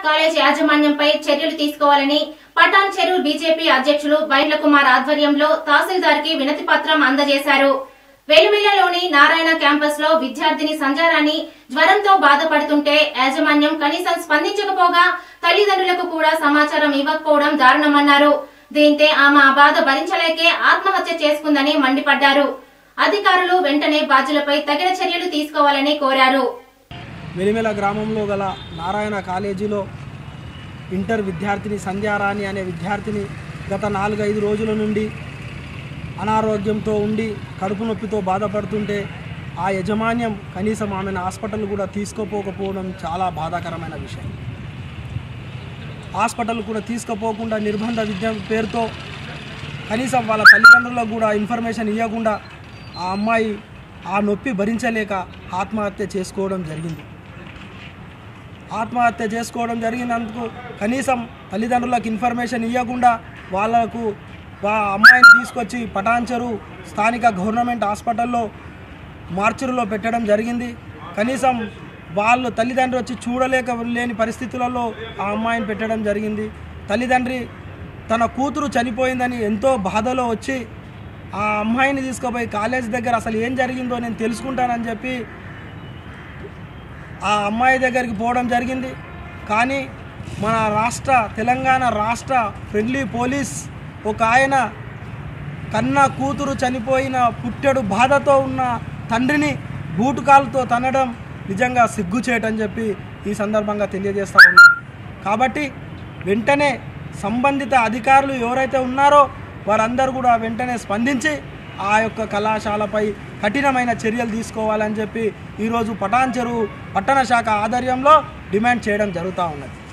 college యాజమాన్యంపై చర్యలు తీసుకోవాలని పటాన్ చెరువు బీజేపీ అధ్యక్షులు బైండ్ల కుమార్ ఆధ్వర్యంలో తహసీల్దార్ కి వినతి పత్రం అందజేశారు వెలుమిల్లలోని నారాయణ క్యాంపస్ లో విద్యార్థిని సంజారాన్ని జ్వరంతో బాధపడుతుంటే యాజమాన్యం కనీసం స్పందించకపోగా తల్లిదండ్రులకు కూడా సమాచారం ఇవ్వకపోవడం దారుణమన్నారు దీంతో ఆమె ఆ బాధ భరించలేకే ఆత్మహత్య చేసుకుందని మండిపడ్డారు అధికారులు వెంటనే బాధ్యులపై తగిన చర్యలు తీసుకోవాలని కోరారు వెలిమెల గ్రామంలో గల నారాయణ కాలేజీలో ఇంటర్ విద్యార్థిని సంధ్యారాణి అనే విద్యార్థిని గత నాలుగైదు రోజుల నుండి అనారోగ్యంతో ఉండి కడుపు నొప్పితో బాధపడుతుంటే ఆ యజమాన్యం కనీసం ఆమెను హాస్పిటల్ కూడా తీసుకోపోకపోవడం చాలా బాధాకరమైన విషయం హాస్పిటల్ కూడా తీసుకుపోకుండా నిర్బంధ విద్య పేరుతో కనీసం వాళ్ళ తల్లిదండ్రులకు కూడా ఇన్ఫర్మేషన్ ఇవ్వకుండా ఆ అమ్మాయి ఆ నొప్పి భరించలేక ఆత్మహత్య చేసుకోవడం జరిగింది ఆత్మహత్య చేసుకోవడం జరిగినందుకు కనీసం తల్లిదండ్రులకు ఇన్ఫర్మేషన్ ఇవ్వకుండా వాళ్ళకు వా అమ్మాయిని తీసుకొచ్చి పటాన్చెరు స్థానిక గవర్నమెంట్ హాస్పిటల్లో మార్చురులో పెట్టడం జరిగింది కనీసం వాళ్ళు తల్లిదండ్రి వచ్చి చూడలేక లేని పరిస్థితులలో ఆ అమ్మాయిని పెట్టడం జరిగింది తల్లిదండ్రి తన కూతురు చనిపోయిందని ఎంతో బాధలో వచ్చి ఆ అమ్మాయిని తీసుకుపోయి కాలేజ్ దగ్గర అసలు ఏం జరిగిందో నేను తెలుసుకుంటానని చెప్పి ఆ అమ్మాయి దగ్గరికి పోవడం జరిగింది కానీ మన రాష్ట్ర తెలంగాణ రాష్ట్ర ఫ్రెండ్లీ పోలీస్ ఒక ఆయన కన్న కూతురు చనిపోయిన పుట్టెడు బాధతో ఉన్న తండ్రిని బూటుకాలతో తనడం నిజంగా సిగ్గుచేటని చెప్పి ఈ సందర్భంగా తెలియజేస్తా ఉన్నాను కాబట్టి వెంటనే సంబంధిత అధికారులు ఎవరైతే ఉన్నారో వారందరూ కూడా వెంటనే స్పందించి ఆ యొక్క కళాశాలపై కఠినమైన చర్యలు తీసుకోవాలని చెప్పి ఈరోజు పటాన్ చెరువు పట్టణ శాఖ ఆధ్వర్యంలో డిమాండ్ చేయడం జరుగుతూ ఉన్నది